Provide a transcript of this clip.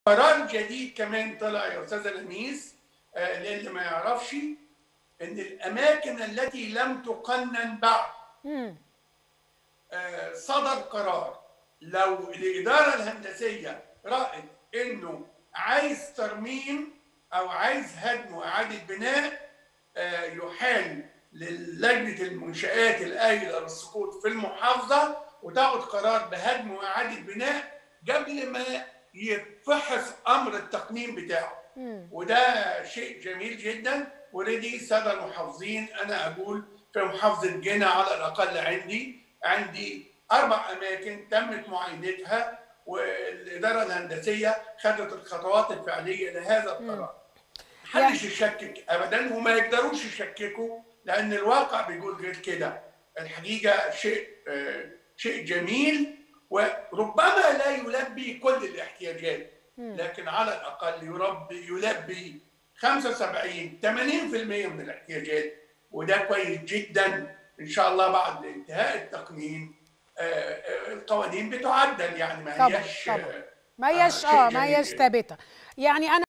قرار جديد كمان طلع يا استاذه لميس آه، للي ما يعرفش ان الاماكن التي لم تقنن بعد مم. آه، صدر قرار لو الاداره الهندسيه رأت انه عايز ترميم او عايز هدم واعاده بناء آه، يحال للجنه المنشات القايله للسقوط في المحافظه وتاخد قرار بهدم واعاده بناء قبل ما يتفحص امر التقنين بتاعه مم. وده شيء جميل جدا وريدي الساده المحافظين انا اقول في محافظه جنة على الاقل عندي عندي اربع اماكن تمت معاينتها والاداره الهندسيه خدت الخطوات الفعليه لهذا القرار. محدش يشكك ابدا وما يقدروش يشككوا لان الواقع بيقول غير كده. الحقيقه شيء آه، شيء جميل وربما لا يلبي كل الاحتياجات لكن على الاقل يربي يلبي 75 80% من الاحتياجات وده كويس جدا ان شاء الله بعد انتهاء التقنين آه، آه، القوانين بتعدل يعني ما طبعا هياش طبعا آه، ما هيش شيء اه ما جميل هيش جداً. ثابته يعني انا